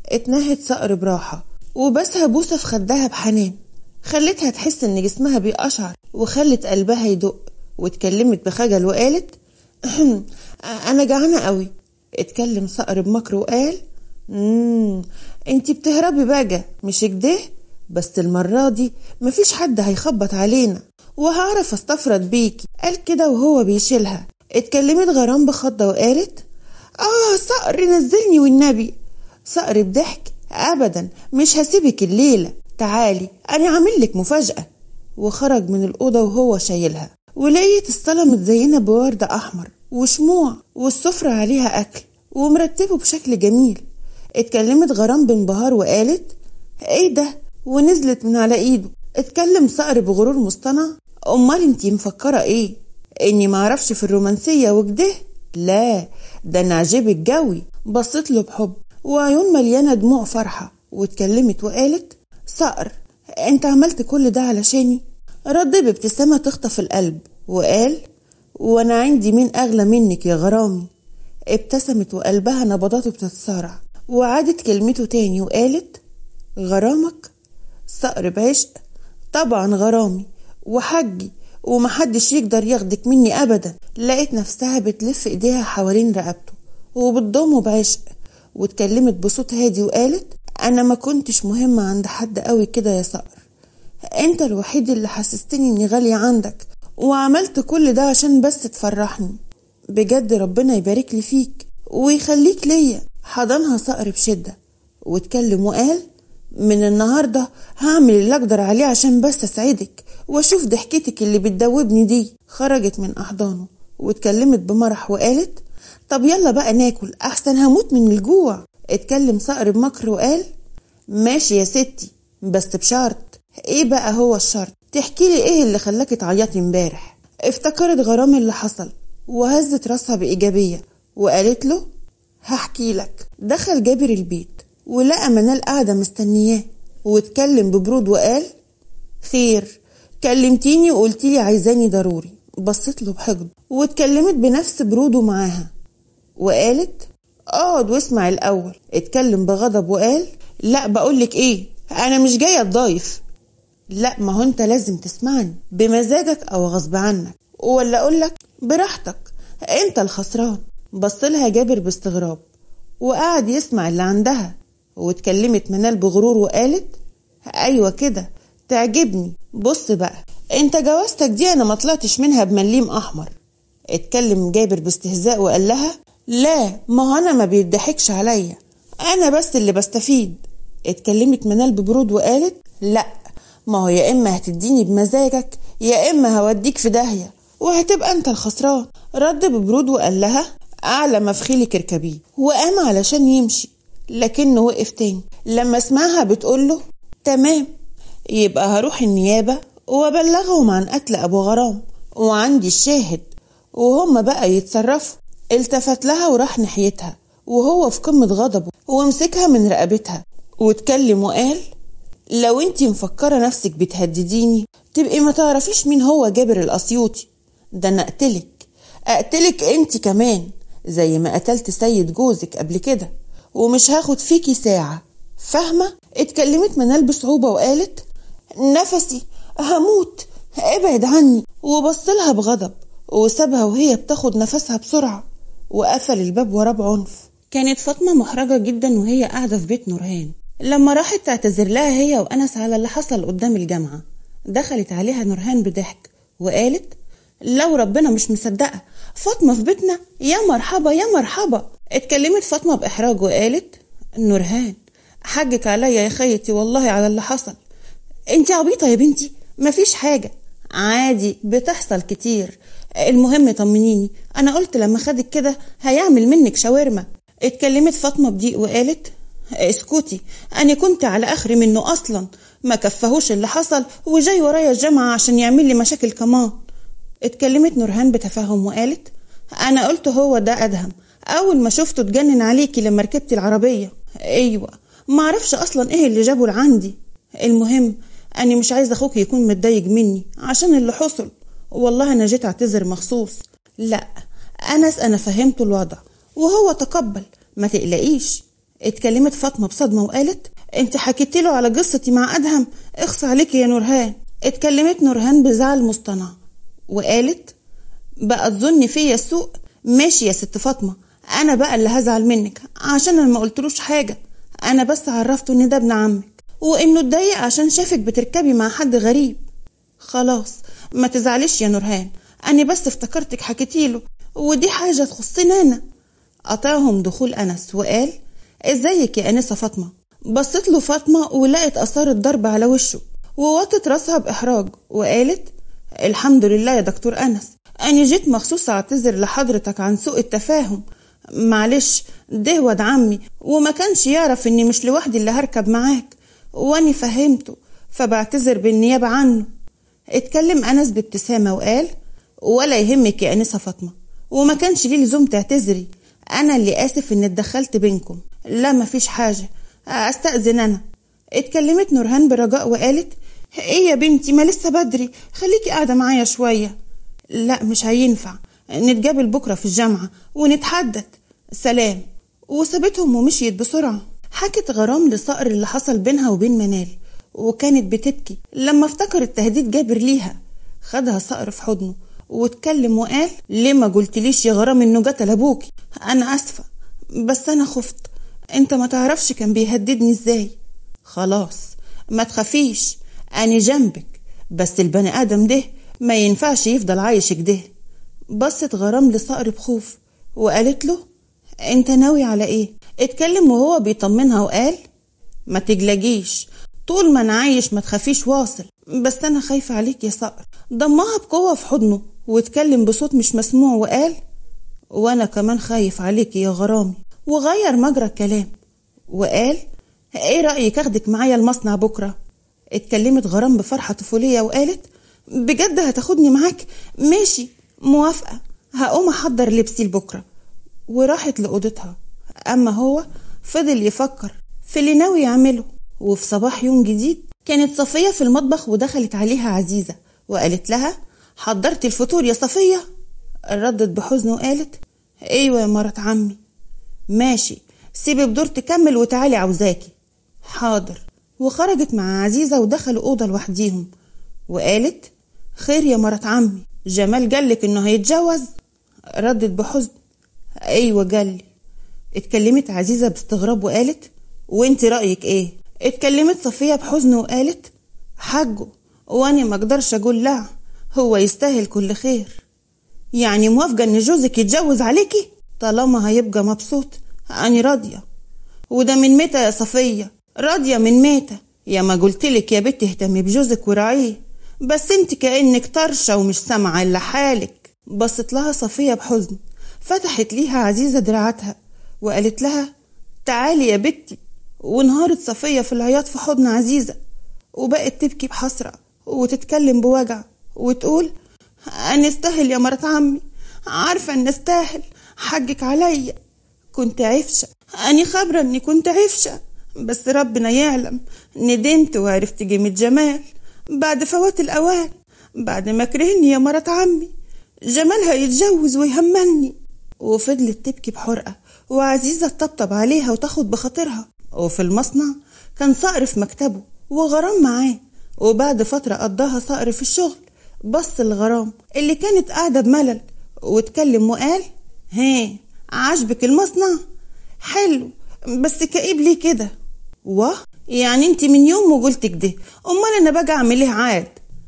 اتنهت صقر براحة وبسها بوسة في خدها بحنان خلتها تحس ان جسمها بيقشعر وخلت قلبها يدق واتكلمت بخجل وقالت انا جعانة قوي اتكلم صقر بمكر وقال امم انتي بتهربي بقى مش كده بس المرة دي مفيش حد هيخبط علينا وهعرف استفرد بيكي قال كده وهو بيشيلها اتكلمت غرام بخضة وقالت اه صقر نزلني والنبي صقر بضحك ابدا مش هسيبك الليلة تعالي انا عامل لك مفاجأة وخرج من الأوضة وهو شايلها ولقيت الصالة متزينة بورد أحمر وشموع والسفرة عليها أكل ومرتبه بشكل جميل اتكلمت غرام بانبهار وقالت ايه ده ونزلت من على ايده اتكلم صقر بغرور مصطنع امال انتي مفكرة ايه اني معرفش في الرومانسية وكده لا ده انا عجبك جوي بصيت له بحب وعيون مليانة دموع فرحة واتكلمت وقالت صقر انت عملت كل ده علشاني رد بابتسامة تخطف القلب وقال وانا عندي مين اغلى منك يا غرامي ابتسمت وقلبها نبضاته بتتسارع وعادت كلمته تاني وقالت غرامك صقر بعشق طبعا غرامي وحجي ومحدش يقدر ياخدك مني ابدا لقيت نفسها بتلف ايديها حوالين رقبته وبتضمه بعشق واتكلمت بصوت هادي وقالت انا ما كنتش مهمة عند حد قوي كده يا صقر انت الوحيد اللي حسستني اني غالية عندك وعملت كل ده عشان بس تفرحني بجد ربنا يبارك لي فيك ويخليك ليا حضنها صقر بشدة واتكلم وقال من النهاردة هعمل اللي أقدر عليه عشان بس أسعدك وأشوف ضحكتك اللي بتدوبني دي خرجت من أحضانه واتكلمت بمرح وقالت طب يلا بقى ناكل أحسن هموت من الجوع اتكلم صقر بمكر وقال ماشي يا ستي بس بشرط ايه بقى هو الشرط تحكي لي ايه اللي خلاكي تعيطي امبارح افتكرت غرام اللي حصل وهزت راسها بإيجابية وقالت له هحكي لك دخل جابر البيت ولقى منال قاعدة مستنياه واتكلم ببرود وقال خير كلمتيني وقلتيلي عايزاني ضروري بصيت له بحقد واتكلمت بنفس بروده معاها وقالت اقعد واسمع الاول اتكلم بغضب وقال لا بقولك ايه انا مش جايه الضيف لا ما هو انت لازم تسمعني بمزاجك او غصب عنك ولا اقولك براحتك انت الخسران بصلها جابر باستغراب وقعد يسمع اللي عندها واتكلمت منال بغرور وقالت ايوه كده تعجبني بص بقى انت جوازتك دي انا ما طلعتش منها بمليم احمر اتكلم جابر باستهزاء وقال لها لا ما هو انا ما بيضحكش عليا انا بس اللي بستفيد اتكلمت منال ببرود وقالت لا ما هو يا اما هتديني بمزاجك يا اما هوديك في داهيه وهتبقى انت الخسران رد ببرود وقال لها اعلى ما في خيلك اركبيه وقام علشان يمشي لكنه وقف تاني لما سمعها بتقوله تمام يبقى هروح النيابة وأبلغهم عن قتل أبو غرام وعندي الشاهد وهم بقى يتصرفوا التفت لها وراح ناحيتها وهو في قمة غضبه ومسكها من رقبتها واتكلم وقال لو انتي مفكرة نفسك بتهدديني تبقي ما تعرفيش مين هو جابر الأسيوطي ده أنا أقتلك أقتلك انتي كمان زي ما قتلت سيد جوزك قبل كده ومش هاخد فيكي ساعة فاهمة؟ اتكلمت منال بصعوبة وقالت نفسي هموت ابعد عني وبصلها بغضب وسابها وهي بتاخد نفسها بسرعة وقفل الباب وراه بعنف كانت فاطمة محرجة جدا وهي قاعدة في بيت نورهان لما راحت تعتذر لها هي وأنس على اللي حصل قدام الجامعة دخلت عليها نورهان بضحك وقالت لو ربنا مش مصدقة فاطمة في بيتنا يا مرحبا يا مرحبا اتكلمت فاطمة بإحراج وقالت نورهان حقك عليا يا خيتي والله على اللي حصل انت عبيطة يا بنتي مفيش حاجة عادي بتحصل كتير المهم طمنيني انا قلت لما خدك كده هيعمل منك شاورما اتكلمت فاطمة بضيق وقالت اسكتي انا كنت على اخري منه اصلا ما كفهوش اللي حصل وجاي ورايا الجامعة عشان يعمل لي مشاكل كمان اتكلمت نورهان بتفاهم وقالت انا قلت هو ده ادهم اول ما شفته اتجنن عليكي لما ركبتي العربية ايوه معرفش اصلا ايه اللي جابه لعندي المهم أنا مش عايزة أخوك يكون متضايق مني عشان اللي حصل والله أنا جيت أعتذر مخصوص لا أنس أنا فهمته الوضع وهو تقبل ما تقلقيش اتكلمت فاطمة بصدمة وقالت انت حكيت له على قصتي مع أدهم اخص عليك يا نورهان اتكلمت نورهان بزعل مصطنع وقالت بقى تظني فيا السوء ماشي يا ست فاطمة أنا بقى اللي هزعل منك عشان أنا ما قلتلوش حاجة أنا بس عرفته إن ده ابن عمك وإنه اتضايق عشان شافك بتركبي مع حد غريب خلاص ما تزعليش يا نورهان أنا بس افتكرتك حكيتيله ودي حاجة تخصني أنا قطعهم دخول أنس وقال ازيك يا أنسة فاطمة بصت له فاطمة ولقت آثار الضرب على وشه ووطت راسها بإحراج وقالت الحمد لله يا دكتور أنس أنا جيت مخصوص أعتذر لحضرتك عن سوء التفاهم معلش ده واد عمي وما كانش يعرف إني مش لوحدي اللي هركب معاك وأني فهمته فبعتذر بالنيابة عنه اتكلم أنس بابتسامة وقال ولا يهمك يا أنسة فاطمة وما كانش ليه لزوم تعتذري أنا اللي آسف إن اتدخلت بينكم لا مفيش حاجة أستأذن أنا اتكلمت نورهان برجاء وقالت ايه يا بنتي ما لسه بدري خليكي قاعدة معايا شوية لا مش هينفع نتقابل بكرة في الجامعة ونتحدث سلام وسابتهم ومشيت بسرعة حكت غرام لصقر اللي حصل بينها وبين منال وكانت بتبكي لما افتكرت تهديد جابر ليها خدها صقر في حضنه واتكلم وقال ليه ما قلتليش يا غرام انه قتل ابوكي انا اسفة بس انا خفت انت ما تعرفش كان بيهددني ازاي خلاص ما تخافيش أنا جنبك بس البني آدم ده ما ينفعش يفضل عايش كده بصت غرام لصقر بخوف وقالت له انت ناوي على ايه اتكلم وهو بيطمنها وقال ما تجلجيش طول ما انا عايش ما تخافيش واصل بس انا خايفة عليك يا صقر ضمها بقوة في حضنه واتكلم بصوت مش مسموع وقال وانا كمان خايف عليك يا غرامي وغير مجرى الكلام وقال ايه رأيك اخدك معايا المصنع بكرة اتكلمت غرام بفرحة طفولية وقالت بجد هتاخدني معاك ماشي موافقة هقوم احضر لبسي لبكرة وراحت لأوضتها أما هو فضل يفكر في اللي ناوي يعمله وفي صباح يوم جديد كانت صفية في المطبخ ودخلت عليها عزيزة وقالت لها حضرت الفطور يا صفية ردت بحزن وقالت ايوه يا مرات عمي ماشي سيبي بدور تكمل وتعالي عاوزاكي حاضر وخرجت مع عزيزة ودخلوا أوضة لوحديهم وقالت خير يا مرات عمي جمال قالك إنه هيتجوز ردت بحزن أيوة قالي اتكلمت عزيزة باستغراب وقالت وانت رأيك ايه اتكلمت صفية بحزن وقالت حجه وانا ما اقدرش اقول لا هو يستاهل كل خير يعني موافقة ان جوزك يتجوز عليكي طالما هيبقى مبسوط أنا راضية وده من متى يا صفية راضية من متى يا ما قلتلك يا بنت اهتمي بجوزك وراعيه بس انت كأنك طرشة ومش سامعة إلا حالك بصت لها صفية بحزن فتحت ليها عزيزة دراعتها وقالت لها تعالي يا بنتي وانهارت صفية في العياط في حضن عزيزة وبقت تبكي بحسرة وتتكلم بوجع وتقول أنا استاهل يا مرات عمي عارفة أن استاهل حقك عليا كنت عفشة أني خبرة أني كنت عفشة بس ربنا يعلم ندمت وعرفت قيمة جمال بعد فوات الأوان بعد ما كرهني يا مرات عمي جمال هيتجوز ويهملني وفضلت تبكي بحرقة وعزيزة تطبطب عليها وتاخد بخاطرها وفي المصنع كان صقر في مكتبه وغرام معاه وبعد فترة قضاها صقر في الشغل بص الغرام اللي كانت قاعدة بملل واتكلم وقال هي عاجبك المصنع حلو بس كئيب ليه كده واه يعني انت من يوم ما قلت كده امال انا باجي اعمل ايه عاد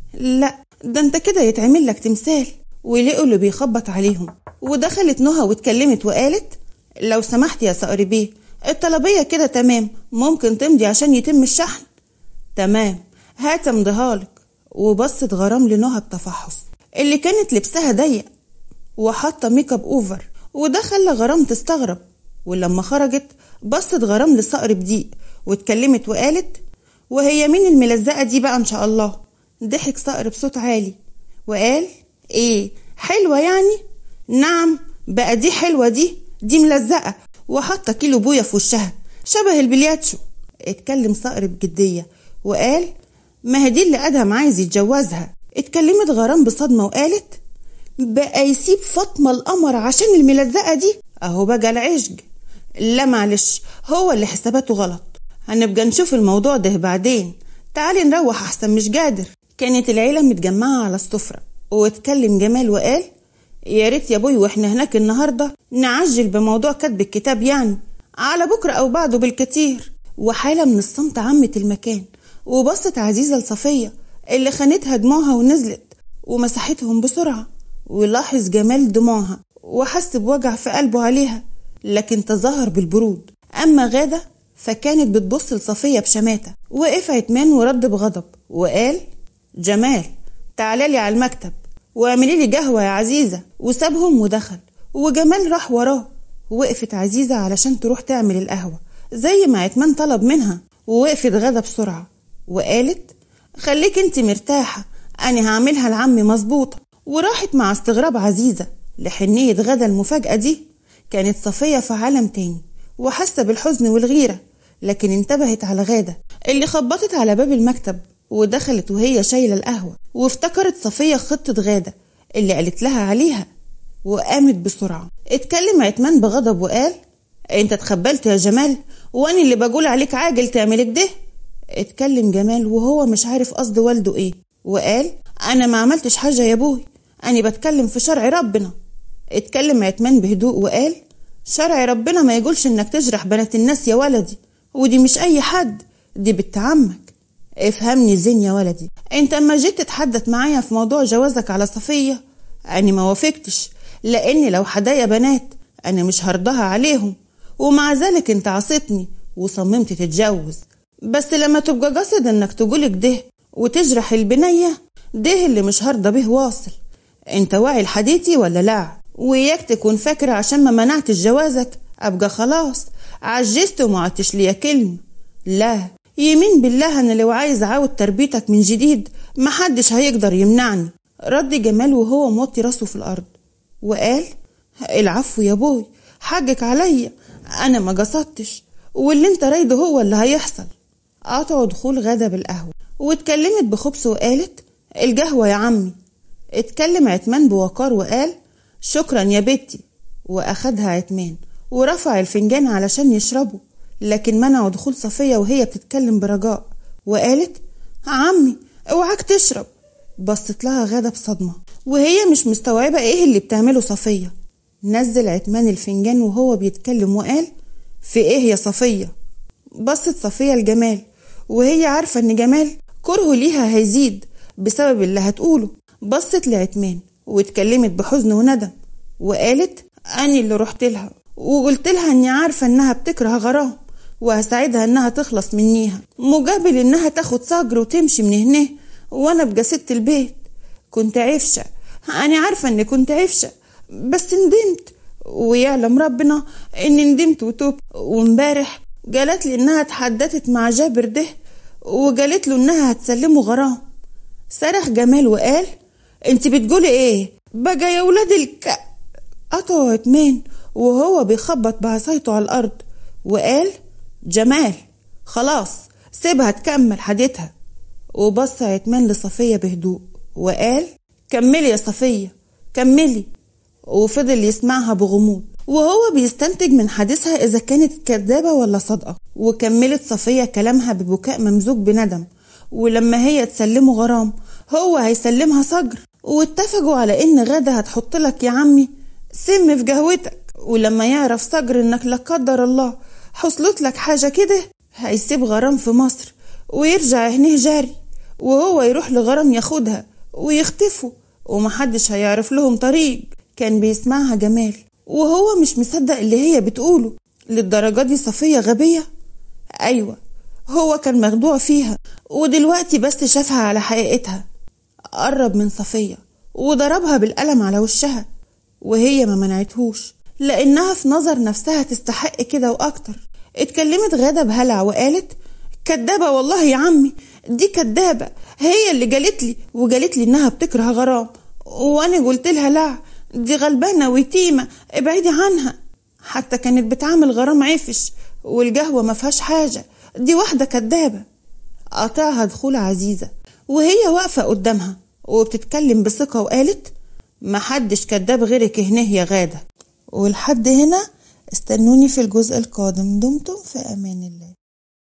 لا ده انت كده يتعمل لك تمثال ولقوا اللي بيخبط عليهم ودخلت نهى واتكلمت وقالت لو سمحت يا صقر بيه الطلبية كده تمام ممكن تمضي عشان يتم الشحن تمام هات امضيهالك وبصت غرام لنهى بتفحص اللي كانت لبسها ضيق وحاطه ميك اب اوفر وده خلى غرام تستغرب ولما خرجت بصت غرام للصقر بضيق واتكلمت وقالت وهي مين الملزقة دي بقى إن شاء الله ضحك صقر بصوت عالي وقال إيه حلوة يعني نعم بقى دي حلوة دي دي ملزقة وحاطة كيلو بويا في وشها شبه البلياتشو اتكلم صقر بجدية وقال ما هي دي اللي أدهم عايز يتجوزها اتكلمت غرام بصدمة وقالت بقى يسيب فاطمة القمر عشان الملزقة دي أهو بقى العشق لا معلش هو اللي حساباته غلط هنبقى نشوف الموضوع ده بعدين تعالي نروح أحسن مش قادر كانت العيلة متجمعة على السفرة واتكلم جمال وقال يا ريت يا بوي واحنا هناك النهارده نعجل بموضوع كتب الكتاب يعني على بكره او بعده بالكتير وحاله من الصمت عمت المكان وبصت عزيزه لصفيه اللي خانتها دموعها ونزلت ومسحتهم بسرعه ولاحظ جمال دموعها وحس بوجع في قلبه عليها لكن تظاهر بالبرود اما غاده فكانت بتبص لصفيه بشماته وقف عتمان ورد بغضب وقال جمال تعالى لي على المكتب واعملي لي قهوة يا عزيزة وسابهم ودخل وجمال راح وراه وقفت عزيزة علشان تروح تعمل القهوة زي ما عتمان طلب منها ووقفت غدا بسرعة وقالت خليك انت مرتاحة أنا هعملها لعمي مظبوطة وراحت مع استغراب عزيزة لحنية غدا المفاجأة دي كانت صفية في عالم تاني وحاسة بالحزن والغيرة لكن انتبهت على غادة اللي خبطت على باب المكتب ودخلت وهي شايلة القهوة وافتكرت صفية خطة غادة اللي قالت لها عليها وقامت بسرعة اتكلم عتمان بغضب وقال انت اتخبلت يا جمال وانا اللي بقول عليك عاجل تعمل كده اتكلم جمال وهو مش عارف قصد والده ايه وقال انا ما عملتش حاجة يا ابوي انا بتكلم في شرع ربنا اتكلم عتمان بهدوء وقال شرع ربنا ما يقولش انك تجرح بنات الناس يا ولدي ودي مش اي حد دي بنت عمك افهمني زين يا ولدي انت اما جيت تتحدث معايا في موضوع جوازك على صفية انا ما وافقتش لاني لو حدايا بنات انا مش هرضاها عليهم ومع ذلك انت عصيتني وصممت تتجوز بس لما تبقى قصد انك تقول كده وتجرح البنية ده اللي مش هرضى به واصل انت واعي لحديتي ولا لا وياك تكون فاكرة عشان ما منعتش جوازك ابقى خلاص عجزت وما عدتش ليا كلمة لا يمين بالله انا لو عايز اعاود تربيتك من جديد محدش هيقدر يمنعني رد جمال وهو موطي راسه في الارض وقال العفو يا بوي حقك عليا انا ما قصدتش واللي انت رايده هو اللي هيحصل قطعوا دخول غدا بالقهوة واتكلمت بخبث وقالت القهوة يا عمي اتكلم عتمان بوقار وقال شكرا يا بنتي واخدها عتمان ورفع الفنجان علشان يشربه لكن منعوا دخول صفية وهي بتتكلم برجاء وقالت عمي اوعاك تشرب بصت لها غادة بصدمة وهي مش مستوعبة ايه اللي بتعمله صفية نزل عتمان الفنجان وهو بيتكلم وقال في ايه يا صفية بصت صفية لجمال وهي عارفة ان جمال كرهه ليها هيزيد بسبب اللي هتقوله بصت لعتمان واتكلمت بحزن وندم وقالت أني اللي رحت لها وقلت لها اني عارفة انها بتكره غرام وهساعدها انها تخلص منيها مقابل انها تاخد صجر وتمشي من هنا وانا ابقى ست البيت كنت عفشة انا عارفة اني كنت عفشة بس ندمت ويعلم ربنا اني ندمت وتوبت وامبارح قالت لي انها اتحدثت مع جابر ده وقالت له انها هتسلمه غرام صرخ جمال وقال انت بتقولي ايه بقى يا ولاد الك قطعوا عتمان وهو بيخبط بعصايته على الارض وقال جمال خلاص سيبها تكمل حديتها وبص عتمان لصفية بهدوء وقال كملي يا صفية كملي وفضل يسمعها بغموض وهو بيستنتج من حديثها إذا كانت كذابة ولا صادقة وكملت صفية كلامها ببكاء ممزوج بندم ولما هي تسلمه غرام هو هيسلمها صجر واتفقوا على إن غادة هتحط لك يا عمي سم في قهوتك ولما يعرف صجر إنك لا قدر الله حصلت لك حاجة كده هيسيب غرام في مصر ويرجع هنيه جاري وهو يروح لغرام ياخدها ويختفوا ومحدش هيعرف لهم طريق كان بيسمعها جمال وهو مش مصدق اللي هي بتقوله للدرجة دي صفية غبية أيوة هو كان مخدوع فيها ودلوقتي بس شافها على حقيقتها قرب من صفية وضربها بالقلم على وشها وهي ما منعتهوش لأنها في نظر نفسها تستحق كده وأكتر اتكلمت غادة بهلع وقالت كدابة والله يا عمي دي كدابة هي اللي قالت لي وقالت لي إنها بتكره غرام وأنا قلت لها لا دي غلبانة ويتيمة ابعدي عنها حتى كانت بتعامل غرام عفش والقهوة ما فيهاش حاجة دي واحدة كدابة قطعها دخول عزيزة وهي واقفة قدامها وبتتكلم بثقة وقالت محدش كداب غيرك هنه يا غادة ولحد هنا استنوني في الجزء القادم دمتم في أمان الله